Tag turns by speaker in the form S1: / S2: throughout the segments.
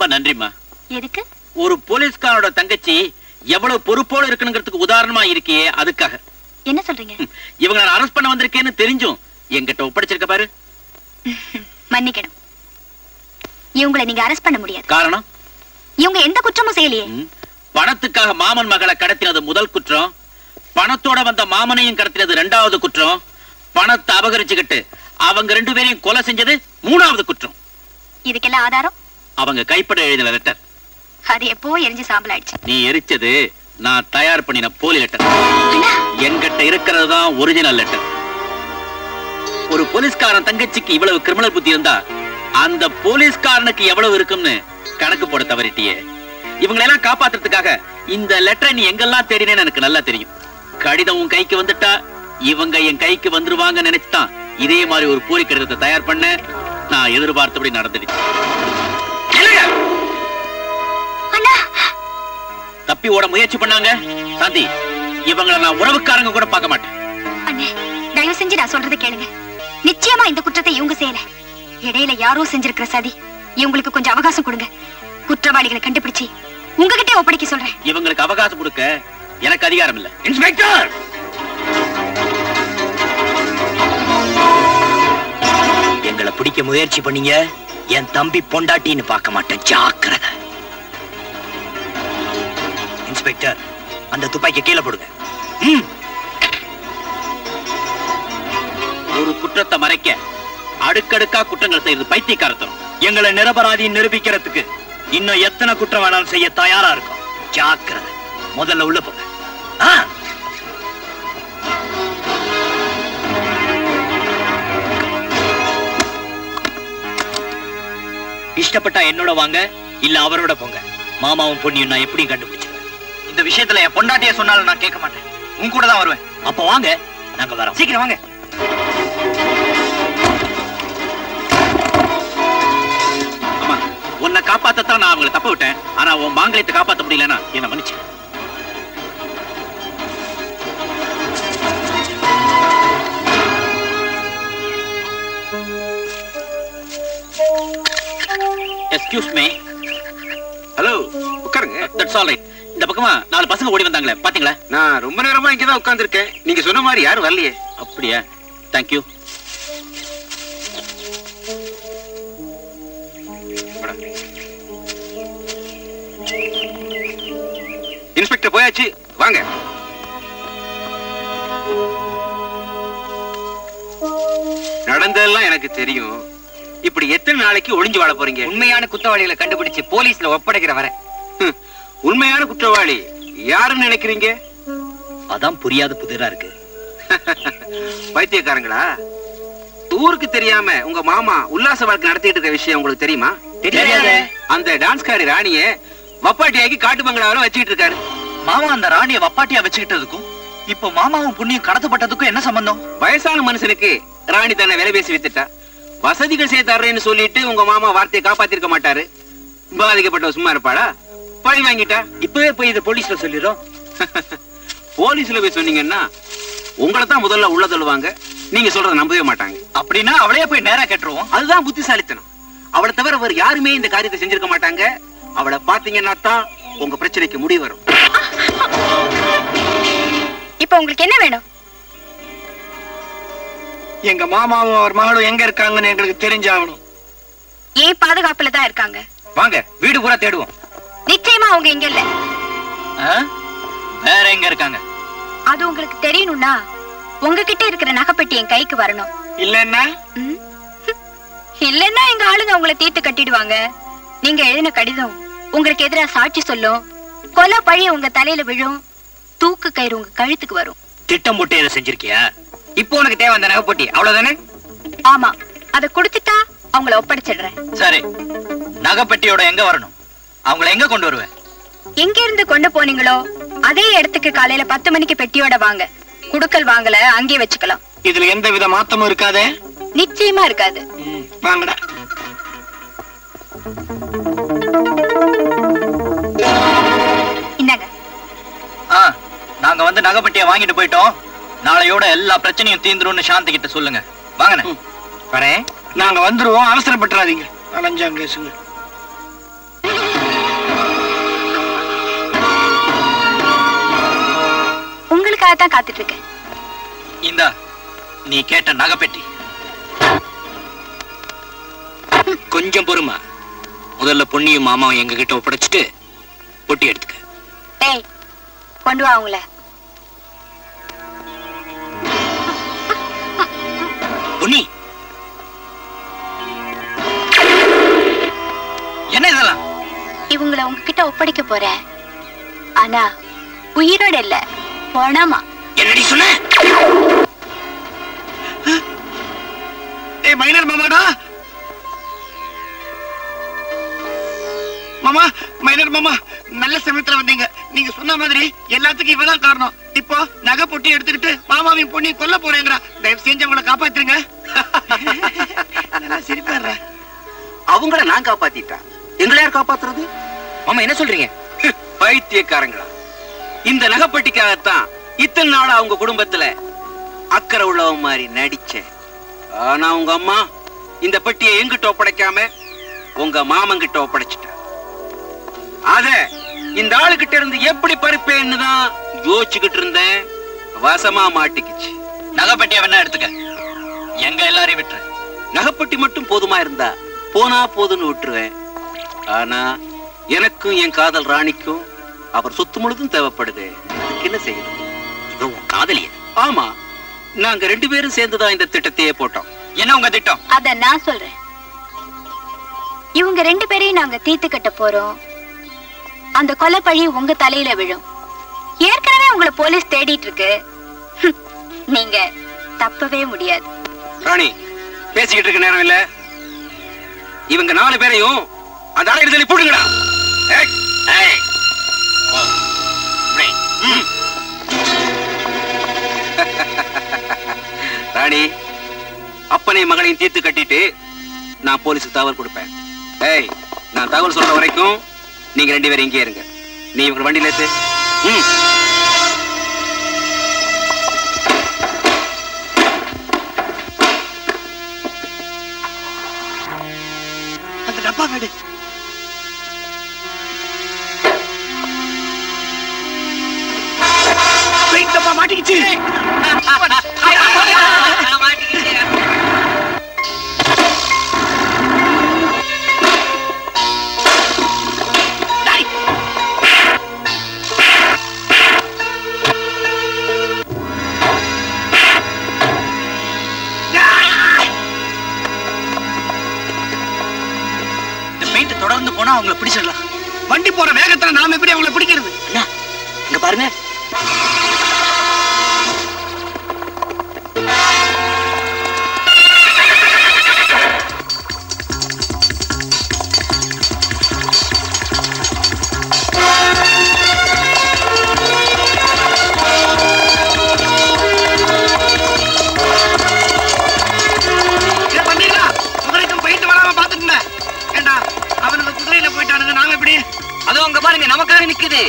S1: நன்றிம்மா
S2: எதுக்கு
S1: ஒரு போலீஸ்காரோட தங்கச்சி எவ்வளவு பொறுப்போட இருக்கணுங்கிறதுக்கு உதாரணமா இருக்கியே அதுக்காக
S2: என்ன சொல்றீங்க
S1: இவங்க நான் அரெஸ்ட் பண்ண வந்திருக்கேன்னு தெரிஞ்சும் என்கிட்ட ஒப்படைச்சிருக்க பாரு
S2: மன்னிக்கணும் இவங்களை நீங்க அரெஸ்ட் பண்ண முடியாது
S1: காரணம்
S2: இவங்க எந்த குற்றமும் செய்யலையே
S1: ம், பணத்துக்காக மாமன் மகளை கடத்தினது முதல் குற்றம் பணத்தோட வந்த மாமனையும் கடத்தினது ரெண்டாவது குற்றம் பணத்தை அபகரிச்சுக்கிட்டு அவங்க ரெண்டு பேரையும் கொலை செஞ்சது மூணாவது குற்றம்
S2: இதுக்கெல்லாம் ஆதாரம்
S1: அவங்க கைப்பட எழுதின லெட்டர்
S2: அது எப்போ எரிஞ்சு சாம்பல் ஆயிடுச்சு
S1: நீ எரிச்சது நான் தயார் பண்ணின போலி லெட்டர் என்கிட்ட இருக்கிறது தான் ஒரிஜினல் லெட்டர் ஒரு போலீஸ்காரன் தங்கச்சிக்கு இவ்வளவு கிரிமினல் புத்தி இருந்தா அந்த போலீஸ்காரனுக்கு எவ்வளவு இருக்கும்னு கணக்கு போட தவறிட்டியே இவங்களை எல்லாம் காப்பாத்துறதுக்காக இந்த லெட்டரை நீ எங்கெல்லாம் தேடினேன்னு எனக்கு நல்லா தெரியும் கடிதம் உன் கைக்கு வந்துட்டா இவங்க என் கைக்கு வந்துருவாங்க நினைச்சுதான் இதே மாதிரி ஒரு போலி கடிதத்தை தயார் பண்ண நான் எதிர்பார்த்தபடி நடந்துடுச்சு இல்லைங்க. தப்பி ஓட முயற்சி பண்ணாங்க சாந்தி இவங்களை நான் உறவுக்காரங்க கூட பார்க்க மாட்டேன்
S2: அண்ணே தயவு செஞ்சு நான் சொல்றதை கேளுங்க நிச்சயமா இந்த குற்றத்தை இவங்க செய்யல இடையில யாரோ செஞ்சிருக்கிற சதி இவங்களுக்கு கொஞ்சம் அவகாசம் கொடுங்க குற்றவாளிகளை கண்டுபிடிச்சு உங்ககிட்ட ஒப்படைக்க சொல்றேன்
S1: இவங்களுக்கு அவகாசம் கொடுக்க எனக்கு அதிகாரம் இல்ல இன்ஸ்பெக்டர்
S3: எங்களை பிடிக்க முயற்சி பண்ணீங்க என் தம்பி பொண்டாட்டின்னு பார்க்க மாட்டேன் ஜாக்கிரதை இன்ஸ்பெக்டர் அந்த துப்பாக்கியை கீழே போடுங்க ம்
S1: ஒரு குற்றத்தை மறைக்க அடுக்கடுக்கா குற்றங்கள் செய்யறது பைத்தியக்காரத்தனம்
S3: எங்களை நிரபராதி நிரூபிக்கிறதுக்கு இன்னும் எத்தனை குற்றம் வேணாலும் செய்ய தயாரா இருக்கும் ஜாக்கிரதை முதல்ல உள்ள போங்க ஆ இஷ்டப்பட்டா என்னோட வாங்க இல்ல அவரோட போங்க மாமாவும் பொண்ணியும் நான் எப்படியும் கண்டுபிடிச்சிருவேன்
S4: இந்த விஷயத்துல என் பொண்டாட்டிய சொன்னாலும் நான் கேட்க மாட்டேன் உன் கூட தான் வருவேன்
S3: அப்ப வாங்க நாங்க வரோம்
S4: சீக்கிரம் வாங்க
S1: ஆமா உன்னை காப்பாத்தத்தான் நான் அவங்களை தப்ப விட்டேன் ஆனா உன் மாங்கலத்தை காப்பாத்த முடியலன்னா என்ன மன்னிச்சு எஸ்கியூஸ் மீ
S5: ஹலோ உட்காருங்க
S1: தட்ஸ் ஆல் ரைட் இந்த பக்கமா நாலு பசங்க ஓடி வந்தாங்களே பாத்தீங்களா
S5: நான் ரொம்ப நேரமா இங்கதான் உட்கார்ந்திருக்கேன் நீங்க சொன்ன மாதிரி யாரும் வரலையே
S1: அப்படியா தேங்க்யூ
S5: இன்ஸ்பெக்டர் போயாச்சு வாங்க நடந்ததெல்லாம் எனக்கு தெரியும் இப்படி எத்தனை நாளைக்கு ஒளிஞ்சு வாழ போறீங்க
S4: உண்மையான குற்றவாளிகளை கண்டுபிடிச்சு போலீஸ்ல ஒப்படைக்கிற வரை
S5: ஹம், உண்மையான குற்றவாளி யாருன்னு நினைக்கிறீங்க
S3: அதான் புரியாத புதிரா இருக்கு
S5: பைத்தியக்காரங்களா ஊருக்கு தெரியாம உங்க மாமா உல்லாச வாழ்க்கை நடத்திட்டு இருக்க விஷயம் உங்களுக்கு தெரியுமா
S4: தெரியாதே.
S5: அந்த டான்ஸ்காரி ராணிய வப்பாட்டியாக்கி காட்டு பங்களாவில வச்சுக்கிட்டு இருக்காரு
S4: மாமா அந்த ராணிய வப்பாட்டியா வச்சுக்கிட்டதுக்கும் இப்போ மாமாவும் புண்ணியம் கடத்தப்பட்டதுக்கும் என்ன சம்பந்தம்
S5: வயசான மனுஷனுக்கு ராணி தன்னை விலை பேசி வித்துட்டா வசதிகள் செய்து தர்றேன்னு சொல்லிட்டு உங்க மாமா வார்த்தையை காப்பாத்திருக்க மாட்டாரு பாதிக்கப்பட்ட சும்மா இருப்பாளா பழி வாங்கிட்டா
S3: இப்பவே போய் இதை போலீஸ்ல சொல்லிடும்
S5: போலீஸ்ல போய் சொன்னீங்கன்னா உங்களை தான் முதல்ல உள்ள தள்ளுவாங்க நீங்க சொல்றத நம்பவே மாட்டாங்க
S4: அப்படின்னா அவளையே போய் நேரா கேட்டுருவோம்
S5: அதுதான் புத்திசாலித்தனம் அவளை தவிர வேற யாருமே இந்த காரியத்தை செஞ்சிருக்க மாட்டாங்க அவளை பாத்தீங்கன்னா தான் உங்க பிரச்சனைக்கு முடிவு வரும்
S2: இப்போ உங்களுக்கு என்ன வேணும்
S4: எங்க மாமாவும் அவர் மகளும் எங்க இருக்காங்கன்னு எங்களுக்கு தெரிஞ்சாகணும்
S2: ஏன் பாதுகாப்புல தான் இருக்காங்க
S4: வாங்க வீடு பூரா தேடுவோம்
S2: நிச்சயமா அவங்க இங்க இல்ல
S4: வேற எங்க இருக்காங்க
S2: அது உங்களுக்கு தெரியணும்னா உங்ககிட்ட இருக்கிற நகைப்பெட்டி என் கைக்கு வரணும்
S4: இல்லன்னா
S2: ம்? இல்லன்னா எங்க ஆளுங்க உங்களை தீர்த்து கட்டிடுவாங்க நீங்க எழுதின கடிதம் உங்களுக்கு எதிரா சாட்சி சொல்லும் கொலை பழி உங்க தலையில விழும் தூக்கு கயிறு உங்க கழுத்துக்கு வரும்
S3: திட்டம் போட்டு இதை செஞ்சிருக்கியா
S4: இப்போ உனக்கு தேவை அந்த நகைப்பட்டி அவ்வளவுதானே
S2: ஆமா அத கொடுத்துட்டா அவங்கள ஒப்படைச்சிடுறேன்
S4: சரி நகைப்பெட்டியோட எங்க வரணும் அவங்கள எங்க கொண்டு வருவேன்
S2: எங்க இருந்து கொண்டு போனீங்களோ அதே இடத்துக்கு காலையில பத்து மணிக்கு பெட்டியோட வாங்க குடுக்கல் வாங்கல அங்கேயே வச்சுக்கலாம்
S4: இதுல எந்த வித மாத்தமும் இருக்காதே
S2: நிச்சயமா இருக்காது
S4: வாங்கடா
S2: இந்தாங்க
S4: ஆ நாங்க வந்து நகைப்பட்டியை வாங்கிட்டு போயிட்டோம் நாளையோட எல்லா பிரச்சனையும் தீந்துரும்னு சாந்தி கிட்ட சொல்லுங்க வாங்கண்ணே வரேன்
S6: நாங்க வந்துருவோம் அவசரப்பட்டுறாதீங்க அலைஞ்சாங்க கேசுங்க
S2: உங்களுக்காக தான் காத்துட்டு இருக்கேன்
S3: இந்தா நீ கேட்ட நகைப்பெட்டி
S1: கொஞ்சம் பொறுமா முதல்ல பொன்னியும் மாமாவும் எங்க கிட்ட ஒப்படைச்சிட்டு பொட்டி எடுத்துக்க
S2: டேய் கொண்டு வா அவங்கள
S1: பொன்னி
S3: என்ன இதெல்லாம்
S2: இவங்கள உங்ககிட்ட ஒப்படைக்க போறேன் ஆனா உயிரோட இல்ல பணமா
S1: என்னடி சொன்ன
S6: ஏய் மைனர் மாமாடா மாமா மைனர் மாமா நல்ல சமயத்துல வந்தீங்க நீங்க சொன்ன மாதிரி எல்லாத்துக்கும் இவதான் காரணம் இப்போ நகை பொட்டி எடுத்துக்கிட்டு மாமாவையும் பொண்ணையும் கொல்ல போறேங்கிறா தயவு செஞ்சு அவங்கள காப்பாத்துருங்க நல்லா சிரிப்பாடுற
S5: அவங்கள நான் காப்பாத்திட்டேன் எங்களை யார் காப்பாத்துறது
S1: மாமா என்ன சொல்றீங்க
S5: பைத்தியக்காரங்களா இந்த நகைப்பட்டிக்காகத்தான் இத்தனை நாள் அவங்க குடும்பத்துல அக்கறை உள்ளவன் மாதிரி நடிச்சேன் ஆனா உங்க அம்மா இந்த பெட்டியை எங்கிட்ட ஒப்படைக்காம உங்க மாமன் கிட்ட ஒப்படைச்சிட்ட அத இந்த ஆளுகிட்ட இருந்து எப்படி பறிப்பேன்னு தான் யோசிச்சுக்கிட்டு இருந்தேன் வசமா மாட்டிக்கிச்சு
S3: நகைப்பெட்டியை வேணா எடுத்துக்க எங்க எல்லாரையும் விட்டுரு
S5: நகைப்பட்டி மட்டும் போதுமா இருந்தா போனா போதுன்னு விட்டுருவேன் ஆனா எனக்கும் என் காதல் ராணிக்கும் அவர் சொத்து முழுதும் தேவைப்படுது அதுக்கு என்ன செய்யுது
S1: இவன் உன் காதலிய
S5: ஆமா நாங்க ரெண்டு பேரும் சேர்ந்துதான் இந்த திட்டத்தையே போட்டோம்
S3: என்ன உங்க திட்டம்
S2: அத நான் சொல்றேன் இவங்க ரெண்டு பேரையும் நாங்க தீர்த்து கட்ட போறோம் அந்த கொலை பழி உங்க தலையில விழும் ஏற்கனவே உங்களை போலீஸ் தேடிட்டு இருக்கு ஹம், நீங்க தப்பவே முடியாது
S5: ராணி பேசிக்கிட்டு இருக்க நேரம் இல்ல இவங்க நாலு பேரையும் அந்த அறையில் தள்ளி போடுங்கடா ஏய், ஏய். ஓ, இப்படி. ம். ராணி அப்பனையும் மகனையும் தீர்த்து கட்டிட்டு நான் போலீஸுக்கு தகவல் கொடுப்பேன் ஏய் நான் தகவல் சொல்ற வரைக்கும் நீங்க ரெண்டு பேரும் இங்கே இருங்க நீ இவங்க வண்டியில ஏத்து ம்
S6: அந்த டப்பா வீடு பெயிண்ட் டப்பா மாட்டிக்கிச்சு
S3: இந்த பெயிண்ட் தொடர்ந்து போனா அவங்கள பிடிச்சிடலாம்
S6: வண்டி போற வேகத்துல நாம எப்படி அவங்கள பிடிக்கிறது
S1: அண்ணா இங்க பாருங்க
S6: இதை பண்ணீங்களா குதிரைக்கும் பெயிண்ட் வராம பாத்துட்டு இருந்தேன். ஏண்டா அவனுக்கு குதிரையில போயிட்டானுங்க நாம எப்படி
S1: அதுவும் அங்க பாருங்க நமக்காக நிக்குது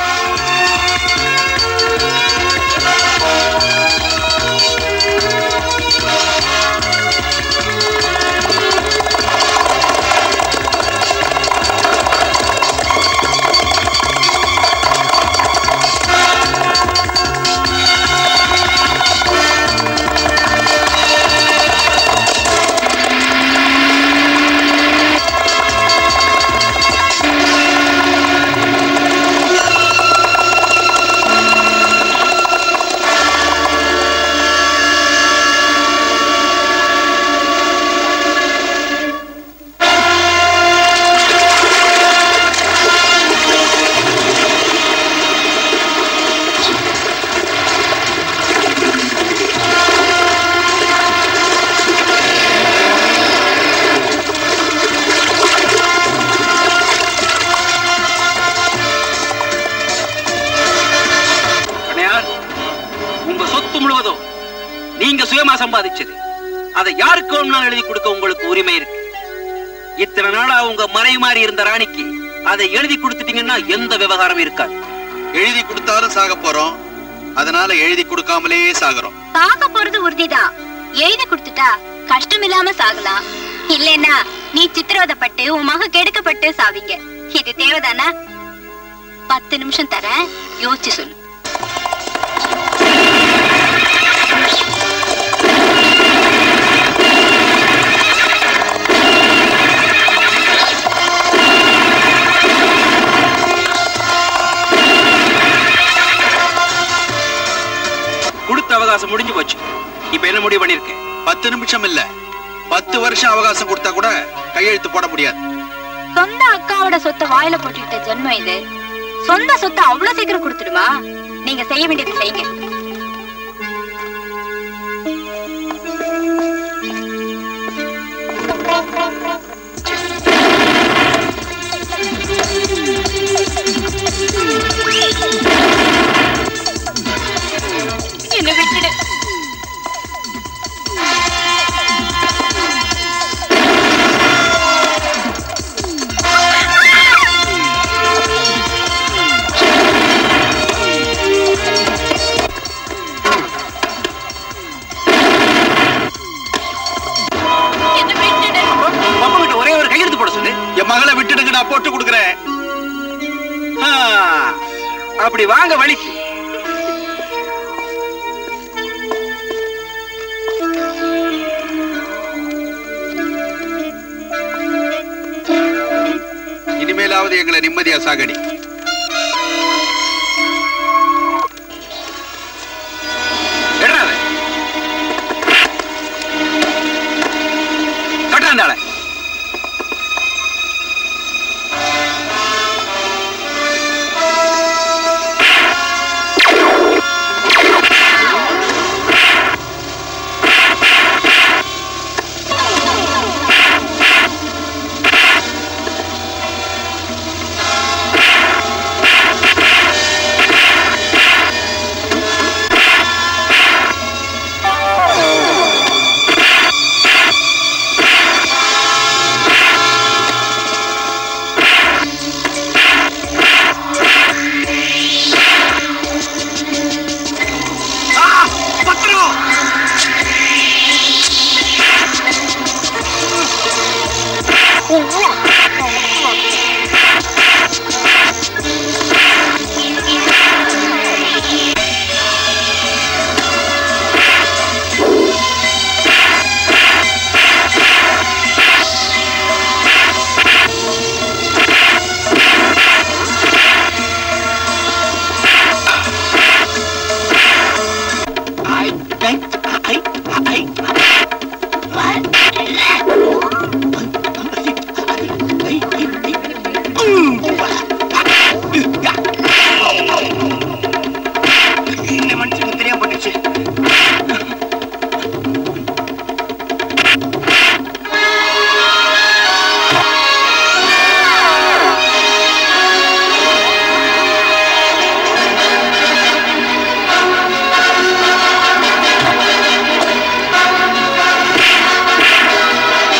S5: கண்ணையார் உங்க சொத்து முழுவதும் நீங்க சுயமா சம்பாதிச்சது அதை யாருக்கு வேணும்னாலும் எழுதி கொடுக்க உங்களுக்கு உரிமை இருக்கு இத்தனை நாளா உங்க மறை மாறி இருந்த ராணிக்கு அதை எழுதி கொடுத்துட்டீங்கன்னா எந்த விவகாரம் இருக்காது
S7: எழுதி கொடுத்தாலும் சாக போறோம் அதனால எழுதி கொடுக்காமலே சாகுறோம்
S2: சாக போறது உறுதிதான் எழுதி கொடுத்துட்டா கஷ்டம் இல்லாம சாகலாம் இல்லைன்னா நீ சித்திரவதைப்பட்டு உன் மக கெடுக்கப்பட்டு சாவீங்க இது தேவைதானா பத்து நிமிஷம் தரேன் யோசிச்சு சொல்லு
S5: முடிவு பண்ணிருக்கேன்
S7: பத்து நிமிஷம் இல்ல பத்து வருஷம் அவகாசம் கொடுத்தா கூட கையெழுத்து போட முடியாது
S2: சொந்த அக்காவோட சொத்தை வாயில போட்டுக்கிட்ட ஜென்மம் இது சொந்த சொத்தை அவ்வளவு சீக்கிரம் கொடுத்துடுமா நீங்க செய்ய வேண்டியது செய்யுங்க என்ன விட்டுடு என்ன விட்டுடு
S5: அப்பா கிட்ட ஒரே ஒரு கையெழுத்து போட சொல்லு
S7: என் மகளை விட்டுடுங்க நான் போட்டு கொடுக்குறேன்
S5: ஆ, அப்படி வாங்க வழிக்கு
S7: இனிமேலாவது எங்களை நிம்மதியா சாகடி
S5: எடுறா அதை. கட்டுறா அந்த ஆளை.
S6: இந்த மனுஷனுக்கு தெரியாம பண்ணுச்சு
S2: ஆ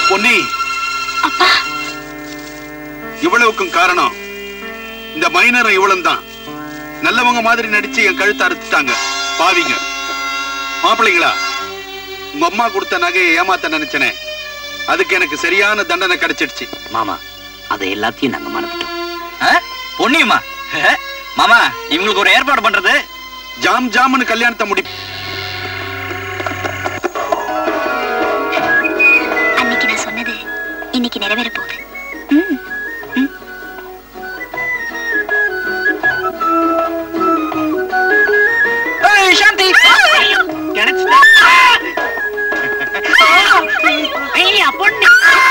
S7: பொன்னி
S2: அப்பா
S7: இவ்வளவுக்கும் காரணம் இந்த மைனரும் இவ்வளவு தான் நல்லவங்க மாதிரி நடிச்சு என் கழுத்தை அறுத்துட்டாங்க பாவிங்க மாப்பிள்ளைங்களா உங்க அம்மா கொடுத்த நகையை ஏமாத்த நினைச்சனே அதுக்கு எனக்கு சரியான தண்டனை கிடைச்சிடுச்சு
S1: மாமா அதை எல்லாத்தையும் நாங்க மறந்துட்டோம்
S4: ஆ? பொன்னியுமா மாமா இவங்களுக்கு ஒரு ஏற்பாடு பண்றது
S7: ஜாம் ஜாம்னு கல்யாணத்தை முடி
S2: அன்னைக்கு நான் சொன்னது இன்னைக்கு நிறைவேற போகுது ம், ம்.
S4: ஏய், சாந்தி
S6: கிடைச்சுதா ஐயா பொண்ணு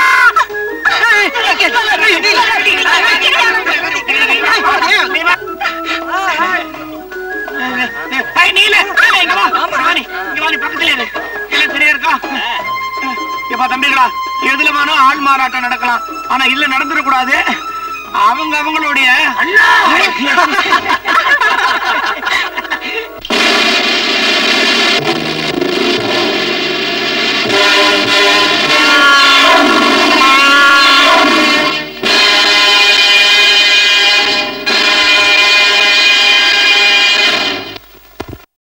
S6: ஏய், நீல, நீல, இங்க வா. இங்க வா நீ. இங்க வா நீ, பக்கத்துல இரு. எல்லாம் சரியா இருக்கா? எப்பா தம்பிகளா எதுல வேணா ஆள் மாறாட்டம் நடக்கலாம் ஆனா இல்ல நடந்துடக்கூடாது அவங்க அவங்களுடைய